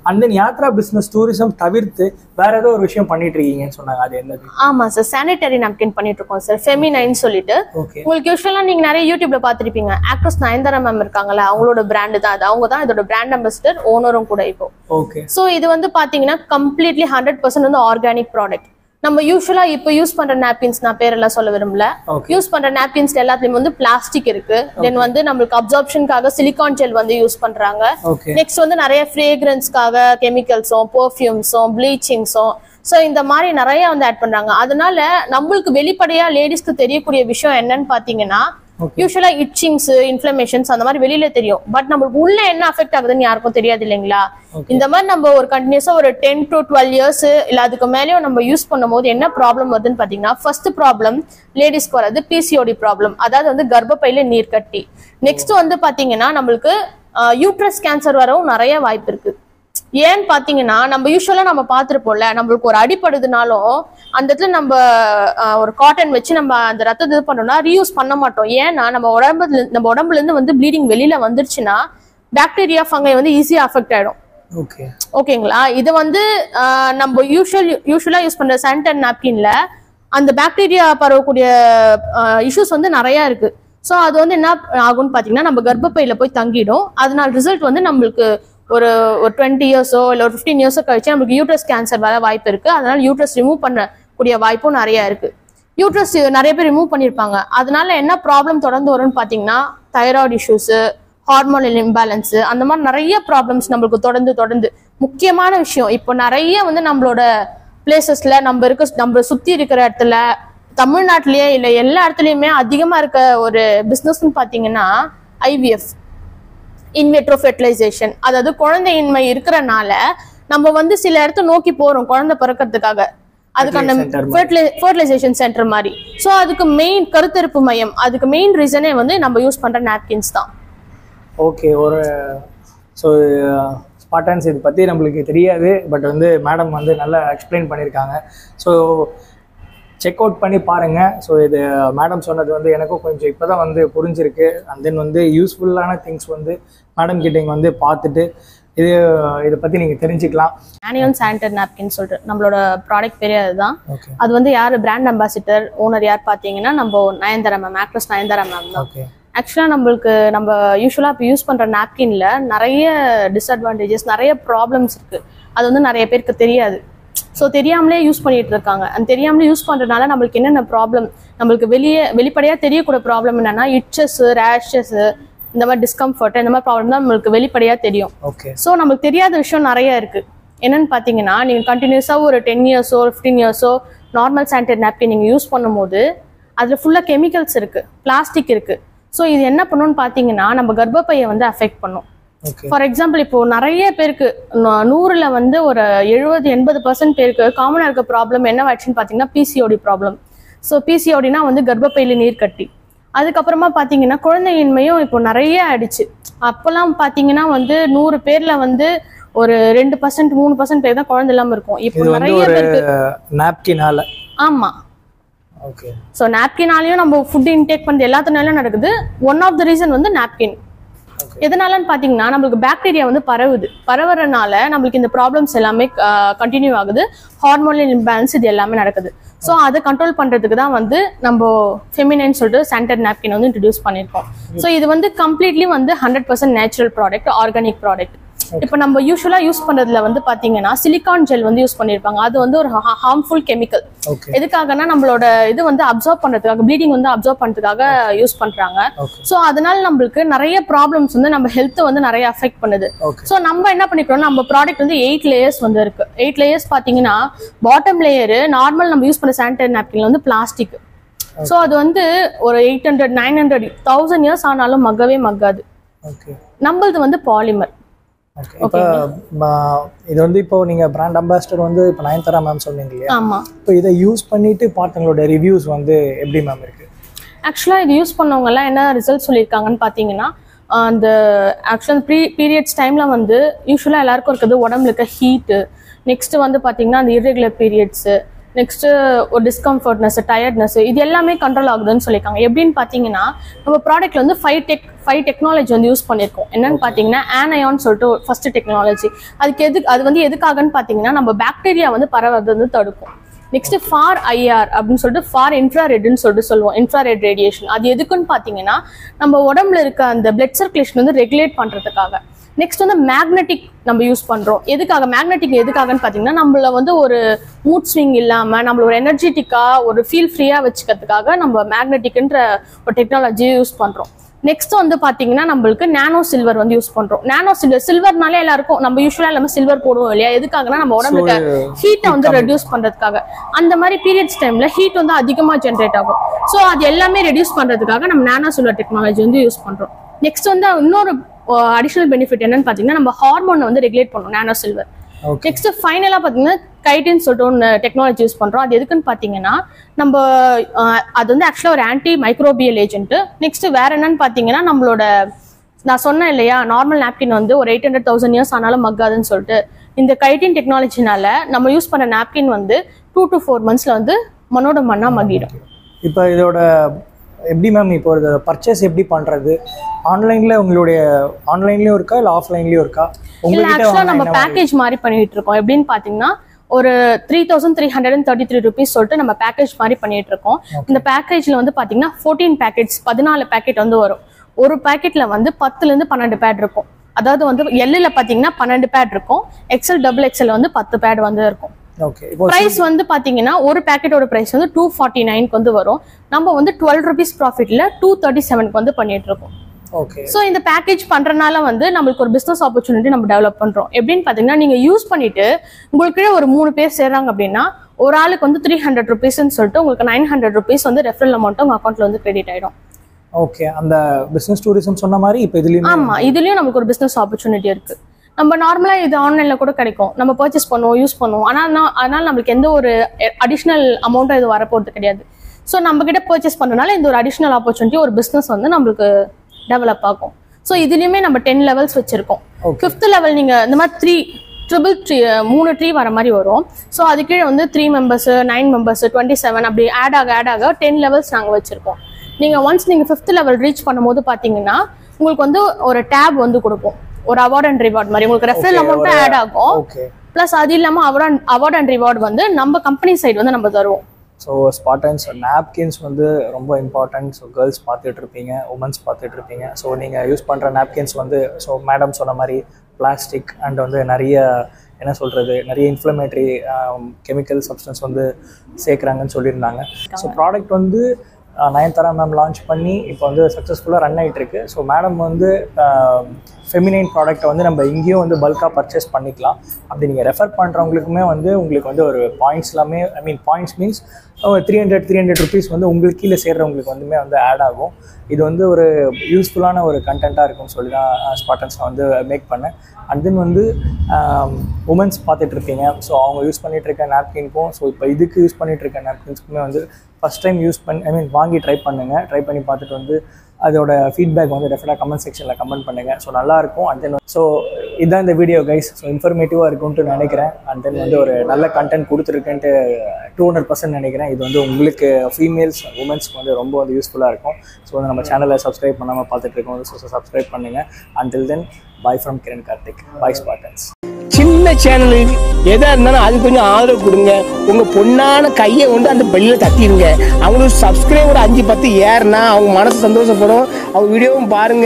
And then yatra business tourism தவிர்த்து வேற ஏதோ ஒரு விஷயம் பண்ணிட்டு இருக்கீங்கன்னு சொன்னாங்க அது என்னது ஆமா சார் சானிட்டரி napkin பண்ணிட்டு இருக்கோம் சார் ஃபெமினைன் சொல்லிட்டு ஓகே உங்களுக்கு யூஸ்வலா நீங்க நிறைய யூடியூப்ல பார்த்திருப்பீங்க ஆக்ட்ரஸ் நயன்தாரா மேம் இருக்காங்கல்ல அவங்களோட பிராண்டு தான் அது அவங்க தான் இதோட பிராண்ட் அம்பாசிடர் ஓனரும் கூட இப்போ ஓகே ஸோ இது வந்து பாத்தீங்கன்னா கம்ப்ளீட்லி ஹண்ட்ரட் பர்சன்ட் வந்து ஆர்கானிக் ப்ராடக்ட் நம்ம யூஸ்வலா இப்போ யூஸ் பண்ற நாப்கின்ஸ் நான் பேரெல்லாம் சொல்ல விரும்பல ஓகே யூஸ் பண்ற நாப்கின்ஸ் எல்லாத்துலயும் வந்து பிளாஸ்டிக் இருக்கு தென் வந்து நம்மளுக்கு அப்சார்ப்ஷனுக்காக சிலிகான் ஜெல் வந்து யூஸ் பண்றாங்க ஓகே நெக்ஸ்ட் வந்து நிறைய ஃப்ரேக்ரன்ஸ்க்காக கெமிக்கல்ஸும் பர்ஃப்யூம்ஸும் ப்ளீச்சிங்ஸும் ஸோ இந்த மாதிரி நிறைய வந்து ஆட் பண்றாங்க அதனால நம்மளுக்கு வெளிப்படையா லேடிஸ்க்கு தெரியக்கூடிய விஷயம் என்னன்னு பாத்தீங்கன்னா Okay. யூஸ்வலா இட்சிங்ஸ் இன்ஃப்ளமேஷன்ஸ் அந்த மாதிரி வெளியில தெரியும் பட் நம்மளுக்கு உள்ள என்ன அஃபெக்ட் ஆகுதுன்னு யாருக்கும் தெரியாது இல்லைங்களா Okay. இந்த மாதிரி நம்ம ஒரு கண்டினியூஸா ஒரு டென் டு டுவெல் இயர்ஸ் இல்ல அதுக்கு மேலேயும் நம்ம யூஸ் பண்ணும்போது என்ன ப்ராப்ளம் வருதுன்னு பாத்தீங்கன்னா ஃபர்ஸ்ட் ப்ராப்ளம் லேடிஸ்க்கு வர்றது பிசிஓடி ப்ராப்ளம் அதாவது வந்து கர்ப்பப்பையில நீர் கட்டி நெக்ஸ்ட் வந்து பாத்தீங்கன்னா நம்மளுக்கு யூட்ரஸ் கேன்சர் வரவும் நிறைய வாய்ப்பு இருக்கு ஏன்னு பாத்தீங்கன்னா நம்ம யூஸ்வலா நம்ம பார்த்திருப்போம்ல நம்மளுக்கு ஒரு அடிப்படுதுனாலும் அந்த இடத்துல நம்ம ஆஹ், ஒரு காட்டன் வச்சு நம்ம அந்த ரத்தத்தை இது பண்ணோம்னா ரீயூஸ் பண்ண மாட்டோம் ஏன்னா நம்ம உடம்புல நம்ம உடம்புல இருந்து வந்து ப்ளீடிங் வெளியில வந்துருச்சுன்னா பாக்டீரியா ஃபங்கை வந்து ஈஸியா அஃபெக்ட் ஆயிடும் ஓகே ஓகேங்களா இது வந்து ஆஹ், நம்ம யூஷுவல் யூஸ்வலா யூஸ் பண்ற சானிடரி நாப்கின்ல அந்த பாக்டீரியா பரவக்கூடிய இஷ்யூஸ் வந்து நிறைய இருக்கு ஸோ அது வந்து என்ன ஆகும்னு பார்த்தீங்கன்னா நம்ம கர்ப்பப்பையில போய் தங்கிடும் அதனால ரிசல்ட் வந்து நம்மளுக்கு ஒரு ஒரு டுவெண்ட்டி இயர்ஸோ இல்லை ஒரு ஃபிஃப்டீன் இயர்ஸோ கழிச்சு நம்மளுக்கு யூட்ரஸ் கேன்சர் வர வாய்ப்பு இருக்கு அதனால யூட்ரஸ் ரிமூவ் பண்ணக்கூடிய வாய்ப்பும் நிறைய இருக்கு யூட்ரஸ் நிறைய பேர் ரிமூவ் பண்ணியிருப்பாங்க அதனால என்ன ப்ராப்ளம் தொடர்ந்து வரும்னு பார்த்தீங்கன்னா தைராய்டு இஷ்யூஸு ஹார்மோனல் இம்பேலன்ஸ் அந்த மாதிரி நிறைய ப்ராப்ளம்ஸ் நம்மளுக்கு தொடர்ந்து தொடர்ந்து முக்கியமான விஷயம் இப்போ நிறைய வந்து நம்மளோட பிளேசஸ்ல நம்ம இருக்க நம்ம சுத்தி இருக்கிற இடத்துல தமிழ்நாட்டிலேயே இல்லை எல்லா இடத்துலயுமே அதிகமா இருக்க ஒரு பிசினஸ்னு பாத்தீங்கன்னா ஐவிஎஃப் இன்வெட்ரோ ஃபெர்டிலைசேஷன் அதாவது குழந்தையின்மை இருக்கிறனால நம்ம வந்து சில இடத்த நோக்கி போறோம் குழந்தை பிறக்கிறதுக்காக அதுக்கான Fertilizer center ஃபெர்டிலைசேஷன் சென்டர் மாதிரி ஸோ அதுக்கு மெயின் கருத்தரிப்பு மையம் அதுக்கு மெயின் ரீசனே வந்து நம்ம யூஸ் பண்ற நாப்கின்ஸ் தான் ஓகே ஒரு ஸோ ஸ்பாட்டன்ஸ் இது பற்றி நம்மளுக்கு தெரியாது பட் வந்து மேடம் வந்து நல்லா எக்ஸ்பிளைன் பண்ணியிருக்காங்க ஸோ செக் அவுட் பண்ணி பாருங்கள் ஸோ இது மேடம் சொன்னது வந்து எனக்கும் கொஞ்சம் இப்போ தான் வந்து புரிஞ்சிருக்கு அண்ட் தென் வந்து யூஸ்ஃபுல்லான திங்ஸ் வந்து மேடம் கிட்ட இங்கே வந்து பார்த்துட்டு இது இதை பற்றி நீங்கள் தெரிஞ்சுக்கலாம் ஆனியன் சானிடரி நாப்கின் சொல்லிட்டு நம்மளோட ப்ராடக்ட் பெரிய அதுதான் ஓகே அது வந்து யார் பிராண்ட் அம்பாசிடர் ஓனர் யார் பார்த்தீங்கன்னா நம்ம Nayanthara ma'am actress Nayanthara ma'am தான் ஓகே ஆக்சுவலாக நம்மளுக்கு நம்ம யூஸ்வலாக இப்போ யூஸ் பண்ணுற நாப்கின்ல நிறைய டிஸ்அட்வான்டேஜஸ் நிறைய ப்ராப்ளம்ஸ் இருக்கு அது வந்து நிறைய பேருக்கு தெரியாது ஸோ தெரியாமலே யூஸ் பண்ணிட்டு இருக்காங்க அந்த தெரியாமலே யூஸ் பண்றதுனால நம்மளுக்கு என்னென்ன ப்ராப்ளம் நம்மளுக்கு வெளியே வெளிப்படையா தெரியக்கூடிய ப்ராப்ளம் என்னன்னா இட்சஸ் ரேஷஸ் இந்த மாதிரி டிஸ்கம்ஃபர்ட் இந்த மாதிரி ப்ராப்ளம் தான் நம்மளுக்கு வெளிப்படையா தெரியும் ஓகே ஸோ நமக்கு தெரியாத விஷயம் நிறைய இருக்கு என்னன்னு பார்த்தீங்கன்னா நீங்கள் கண்டினியூஸாக ஒரு டென் இயர்ஸோ ஃபிஃப்டீன் இயர்ஸோ நார்மல் சானிடரி நாப்கின் நீங்கள் யூஸ் பண்ணும்போது அதில் ஃபுல்லாக கெமிக்கல்ஸ் இருக்கு பிளாஸ்டிக் இருக்கு ஸோ இது என்ன பண்ணுன்னு பார்த்தீங்கன்னா நம்ம கர்ப்பப்பையை வந்து அஃபெக்ட் பண்ணும் ஓகே ஃபார் எக்ஸாம்பிள் இப்போ நிறைய பேருக்கு நூ- நூறுல வந்து ஒரு எழுபது எண்பது பர்சன்ட் பேருக்கு காமனாக இருக்க ப்ராப்ளம் என்ன ஆச்சுன்னு பார்த்தீங்கன்னா பிசிஓடி ப்ராப்ளம் ஸோ பிசிஓடினா வந்து கர்ப்பப்பையில நீர் கட்டி அதுக்கப்புறமா பார்த்தீங்கன்னா குழந்தையின்மையும் இப்போ நிறைய ஆயிடுச்சு அப்போல்லாம் பார்த்தீங்கன்னா வந்து நூறு பேர்ல வந்து ஒரு ரெண்டு பர்சன்ட் மூணு பர்சன்ட் பேர் தான் குழந்தை இல்லாம இருக்கும் இப்போ இது வந்து நிறைய ஒரு பேருக்கு நாப்கினால ஆமா ஓகே ஸோ நாப்கினாலையும் நம்ம ஃபுட் இன்டேக் பண்ணுறது எல்லாத்தினாலும் நடக்குது ஒன் ஆஃப் த ரீசன் வந்து நாப்கின் Okay. எதனாலன்னு பார்த்தீங்கன்னா நம்மளுக்கு பாக்டீரியா வந்து பரவுது பரவுறதுனால நம்மளுக்கு இந்த ப்ராப்ளம்ஸ் எல்லாமே கண்டினியூ ஆகுது ஹார்மோனல் இம்பேலன்ஸ் இது எல்லாமே நடக்குது ஸோ அதை கண்ட்ரோல் பண்ணுறதுக்கு தான் வந்து நம்ம ஃபெமினைன் சொல்லிட்டு சானிடரி நாப்கின் வந்து இன்ட்ரடியூஸ் பண்ணியிருக்கோம் ஸோ இது வந்து கம்ப்ளீட்லி வந்து hundred percent natural product organic product இப்போ நம்ம யூஸ்வலாக யூஸ் பண்ணுறதுல வந்து பார்த்தீங்கன்னா சிலிகான் ஜெல் வந்து யூஸ் பண்ணியிருப்பாங்க அது வந்து ஒரு ஹார்ம்ஃபுல் கெமிக்கல் ஓகே எதுக்காகனா நம்மளோட இது வந்து அப்சர்வ் பண்றதுக்காக ப்ளீடிங் வந்து அப்சர்வ் பண்றதுக்காக யூஸ் பண்றாங்க ஓகே சோ அதனால நம்மளுக்கு நிறைய ப்ராப்ளம்ஸ் வந்து நம்ம ஹெல்த் வந்து நிறைய அஃபெக்ட் பண்ணுது ஓகே சோ நம்ம என்ன பண்ணிக்கிறோம் நம்ம ப்ராடக்ட் வந்து எயிட் லேயர்ஸ் வந்து இருக்கு எயிட் லேயர்ஸ் பாத்தீங்கன்னா பாட்டம் லேயர் நார்மல் நம்ம யூஸ் பண்ண சானிடரி நாப்கின்ல வந்து பிளாஸ்டிக் சோ அது வந்து ஒரு eight hundred nine hundred thousand years ஆனாலும் மக்கவே மக்காது ஓகே நம்மளது வந்து பாலிமர் ஓகே இப்போ இது வந்து இப்போ நீங்க பிராண்ட் அம்பாசிடர் வந்து இப்போ நயன்தாரா மேம் சொன்னீங்க இல்லையா ஆமா இப்போ இதை யூஸ் பண்ணிட்டு பார்த்தவங்களோட ரிவ்யூஸ் வந்து எப்படி மேம் இருக்கு ஆக்சுவலாக இது யூஸ் பண்ணவங்க எல்லாம் என்ன ரிசல்ட் சொல்லியிருக்காங்கன்னு பார்த்தீங்கன்னா ஆஹ் அந்த ஆக்சுவல் ப்ரீ பீரியட்ஸ் டைமில் வந்து யூஸ்வலாக எல்லாருக்கும் இருக்கிறது உடம்புல இருக்க ஹீட்டு நெக்ஸ்ட் வந்து பார்த்தீங்கன்னா அந்த irregular பீரியட்ஸு நெக்ஸ்ட் ஒரு டிஸ்கம்ஃபர்ட்னஸ் டயர்ட்னஸ் இது எல்லாமே கண்ட்ரோல் ஆகுதுன்னு சொல்லியிருக்காங்க எப்படின்னு பார்த்தீங்கன்னா நம்ம ப்ராடக்ட்ல வந்து ஃபைவ் டெக் ஃபைவ் டெக்னாலஜி வந்து யூஸ் பண்ணியிருக்கோம் என்னன்னு பார்த்தீங்கன்னா ஆனயான் சொல்லிட்டு ஃபர்ஸ்ட் டெக்னாலஜி அதுக்கு எது அது வந்து எதுக்காகன்னு பார்த்தீங்கன்னா நம்ம பாக்டீரியா வந்து பரவது வந்து தடுக்கும் நெக்ஸ்ட் ஃபார் ஐஆர் அப்படின்னு சொல்லிட்டு ஃபார் இன்ஃப்ராரெட்னு சொல்லிட்டு சொல்லுவோம் இன்ஃப்ராரெட் ரேடியேஷன் அது எதுக்குன்னு பார்த்தீங்கன்னா நம்ம உடம்புல இருக்க அந்த பிளட் சர்க்குலேஷன் வந்து ரெகுலேட் பண்றதுக்காக நெக்ஸ்ட் வந்து மேக்னெட்டிக் நம்ம யூஸ் பண்றோம் எதுக்காக மேக்னெட்டிக் எதுக்காகன்னு பார்த்தீங்கன்னா நம்மள வந்து ஒரு மூட் ஸ்விங் இல்லாம நம்மள ஒரு எனர்ஜெட்டிக்கா ஒரு ஃபீல் ஃப்ரீயா வச்சுக்கிறதுக்காக நம்ம மேக்னெட்டிக்ன்ற ஒரு டெக்னாலஜியை யூஸ் பண்றோம் நெக்ஸ்ட் வந்து பாத்தீங்கன்னா நம்மளுக்கு நானோ சில்வர் வந்து யூஸ் பண்றோம் நானோ சில்வர் சில்வர்னாலே எல்லாருக்கும் நம்ம யூஸ்வலா எல்லாமே சில்வர் போடுவோம் இல்லையா எதுக்காகனா நம்ம உடம்புல ஹீட்டை வந்து ரெடியூஸ் பண்றதுக்காக அந்த மாதிரி பீரியட்ஸ் டைம்ல ஹீட் வந்து அதிகமா ஜென்ரேட் ஆகும் ஸோ அது எல்லாமே ரெடியூஸ் பண்றதுக்காக நம்ம நானோ சில்வர் டெக்னாலஜி வந்து யூஸ் பண்றோம் நெக்ஸ்ட் வந்து இன்னொரு அடிஷனல் பெனிஃபிட் என்னன்னு பாத்தீங்கன்னா நம்ம ஹார்மோனை வந்து ரெகுலேட் பண்ணும் நானோ சில்வர் ஓகே நெக்ஸ்ட் ஃபைனலா பாத்தீங்கன்னா கைட்டின்னு சொல்லிட்டு ஒன்று டெக்னாலஜி யூஸ் பண்றோம் அது எதுக்குன்னு பாத்தீங்கன்னா நம்ம அஹ், அது வந்து ஆக்சுவலா ஒரு ஆன்டி மைக்ரோபியல் ஏஜென்ட் நெக்ஸ்ட் வேற என்னன்னு பாத்தீங்கன்னா நம்மளோட நான் சொன்னேன் இல்லையா நார்மல் நாப்கின் வந்து ஒரு எயிட் ஹண்ட்ரட் தௌசண்ட் இயர்ஸ் ஆனாலும் மக்காதுன்னு சொல்லிட்டு இந்த கைட்டின் டெக்னாலஜினால நம்ம யூஸ் பண்ண நாப்கின் வந்து டூ டு ஃபோர் மந்த்ஸ்ல வந்து மண்ணோட மண்ணா மகிடும் இப்போ இதோட எப்படி மேம் இப்போ இது பர்ச்சேஸ் எப்படி பண்றது ஆன்லைன்ல உங்களுடைய ஆன்லைன்லயும் இருக்கா இல்ல ஆஃப்லைன்லயும் இருக்கா இல்ல உங்ககிட்ட ஆக்சுவலா வாங்கினா நம்ம என்ன மாதிரி? பேக்கேஜ் மாதிரி பண்ணிட்டு இருக்கோம் எப்படின்னு பாத்தீங்கன்னா ஒரு three thousand three hundred and thirty three rupees சொல்லிட்டு நம்ம பேக்கேஜ் மாதிரி பண்ணிட்டு இருக்கோம் இந்த பேக்கேஜ்ல வந்து பாத்தீங்கன்னா ஃபோர்டீன் பேக்கெட்ஸ் பதினாலு பேக்கெட் வந்து வரும் ஒரு பேக்கெட்ல வந்து பத்துல இருந்து பன்னெண்டு பேட் இருக்கும் அதாவது வந்து எல்லுல பாத்தீங்கன்னா பன்னெண்டு பேட் இருக்கும் எக்ஸல் டபுள் எக்ஸல் வந்து பத்து பேட் வந்து இருக்கும் ஓகே இப்போ பிரைஸ் வந்து பாத்தீங்கன்னா ஒரு பேக்கெட்டோட பிரைஸ் வந்து டூ ஃபார்ட்டி நைன்க்கு வந்து வரும் நம்ம வந்து டுவெல் ருபீஸ் ப்ராஃபிட்ல டூ தேர்ட்டி செவனுக்கு வந்து பண்ணிட்டு இருக்கோம் ஓகே ஸோ இந்த பேக்கேஜ் பண்றதுனால வந்து நம்மளுக்கு ஒரு பிசினஸ் ஆப்பர்ச்சுனிட்டி நம்ம டெவலப் பண்றோம் எப்படின்னு பாத்தீங்கன்னா நீங்க யூஸ் பண்ணிட்டு உங்களுக்கு கீழே ஒரு மூணு பேர் சேர்றாங்க அப்படின்னா ஒரு ஆளுக்கு வந்து த்ரீ ஹண்ட்ரட் ருபீஸ்னு சொல்லிட்டு உங்களுக்கு நைன் ஹண்ட்ரட் ருபீஸ் வந்து ரெஃபரல் அமௌண்ட் உங்க அக்கௌண்ட்ல வந்து கிரெடிட் ஆயிடும் ஓகே அந்த பிசினஸ் டூரிசம் சொன்ன மாதிரி இப்போ இதுலயுமே ஆமா இதுலயும் நமக்கு ஒரு பிசினஸ் ஆப்பர்ச்சுனிட்டி இருக்கு நம்ம நார்மலா இது ஆன்லைன்ல கூட கிடைக்கும் நம்ம பர்ச்சேஸ் பண்ணுவோம் யூஸ் பண்ணுவோம் ஆனா நான்- அதனால நம்மளுக்கு எந்த ஒரு அடிஷ்னல் அமௌண்ட்டும் இது வரப்போறது கிடையாது ஸோ நம்ம கிட்ட பர்ச்சேஸ் பண்றதுனால இந்த ஒரு அடிஷ்னல் ஆப்பர்ச்சுனிட்டி ஒரு பிசினஸ் வந்து நம்மளுக்கு டெவலப் ஆகும் ஸோ இதுலயுமே நம்ம டென் லெவல்ஸ் வச்சிருக்கோம் Okay. ஃபிஃப்த் லெவல் நீங்க இந்த மாதிரி த்ரீ ட்ரிபிள் ட்ரீ மூணு ட்ரீ வர மாதிரி வரும் ஸோ அது கீழே வந்து three members nine members twenty seven அப்படி ஆட் ஆக ஆட் ஆக டென் லெவல்ஸ் நாங்கள் வச்சிருக்கோம் நீங்க ஒன்ஸ் நீங்க ஃபிஃப்த் லெவல் ரீச் பண்ணும்போது பாத்தீங்கன்னா உங்களுக்கு வந்து ஒரு டேப் வந்து கொடுப்போம் ஒரு அவார்ட் அண்ட் ரிவார்ட் மாதிரி உங்களுக்கு ரெஃபரல் Okay, அமௌண்ட் ஒரு- ஆட் ஆகும் ஓகே ப்ளஸ் அது இல்லாம அவார்ட் அவார்ட் அண்ட் ரிவார்ட் வந்து நம்ம கம்பெனி சைடு வந்து நம்ம தருவோம் ஸோ ஸ்பாட்டன்ஸ் நாப்கின்ஸ் வந்து ரொம்ப இம்பார்ட்டன்ட் ஸோ கேர்ள்ஸ் பார்த்துட்டு இருப்பீங்க உமன்ஸ் பார்த்துட்டு இருப்பீங்க ஸோ நீங்கள் யூஸ் பண்ணுற நாப்கின்ஸ் வந்து ஸோ மேடம் சொன்ன மாதிரி பிளாஸ்டிக் அண்ட் வந்து நிறைய என்ன சொல்கிறது நிறைய இன்ஃப்ளமேட்டரி கெமிக்கல் சப்ஸ்டன்ஸ் வந்து சேர்க்குறாங்கன்னு சொல்லியிருந்தாங்க ஸோ ப்ராடக்ட் வந்து அஹ், நயன்தாரா மேம் லான்ச் பண்ணி இப்போ வந்து சக்ஸஸ்ஃபுல்லாக ரன் ஆகிட்டு இருக்கு ஸோ மேடம் வந்து ஃபெமினைன் ப்ராடக்ட்டை வந்து நம்ம இங்கேயும் வந்து பல்காக பர்ச்சேஸ் பண்ணிக்கலாம் அப்படி நீங்கள் ரெஃபர் பண்ணுறவங்களுக்குமே வந்து உங்களுக்கு வந்து ஒரு பாயிண்ட்ஸ் எல்லாமே I mean points means three hundred three hundred rupees வந்து உங்களுக்கு கீழே சேர்றவங்களுக்கு வந்துமே வந்து ஆட் ஆகும் இது வந்து ஒரு யூஸ்ஃபுல்லான ஒரு கண்டென்ட்டாக இருக்கும்னு சொல்லி தான் ஸ்பாட்டன்ஸ் நான் வந்து மேக் பண்ணேன் அண்ட் தென் வந்து உமன்ஸ் பார்த்துட்டு இருப்பீங்க ஸோ அவங்க யூஸ் பண்ணிட்டு இருக்க நாப்கின்க்கும் ஸோ இப்போ இதுக்கு யூஸ் பண்ணிட்டு இருக்க நாப்கின்ஸ்க்குமே வந்து ஃபஸ்ட் டைம் யூஸ் பண்ணி ஐ மீன் வாங்கி ட்ரை பண்ணுங்கள் ட்ரை பண்ணி பார்த்துட்டு வந்து அதோட ஃபீட்பேக் வந்து டெஃபினட்டாக கமெண்ட் செக்ஷனில் கமெண்ட் பண்ணுங்கள் ஸோ நல்லாயிருக்கும் அண்ட் தென் ஸோ இதுதான் இந்த வீடியோ கைஸ் ஸோ இன்ஃபர்மேட்டிவாக இருக்கும்ட்டு நினைக்கிறேன் அண்ட் தென் வந்து ஒரு நல்ல கண்டென்ட் கொடுத்துருக்குன்ட்டு டூ ஹண்ட்ரட் பர்சன்ட் நினைக்கிறேன் இது வந்து உங்களுக்கு ஃபீமேல்ஸ் உமன்ஸ்க்கு வந்து ரொம்ப வந்து யூஸ்ஃபுல்லாக இருக்கும் ஸோ வந்து நம்ம சேனலை சப்ஸ்கிரைப் பண்ணாமல் பார்த்துட்டு இருக்கோம் ஸோ சப்ஸ்கிரைப் பண்ணுங்கள் until then bye from Kiran Karthik bye Spartans சின்ன சேனல் எதா இருந்தாலும் அது கொஞ்சம் ஆதரவு கொடுங்க உங்க பொண்ணான கையை கொண்டு அந்த பெல்லில தட்டிடுங்க அவங்களுக்கு சப்ஸ்கிரைபர் அஞ்சு பத்து ஏறுனா அவங்க மனசு சந்தோஷப்படும் அவங்க வீடியோவும் பாருங்க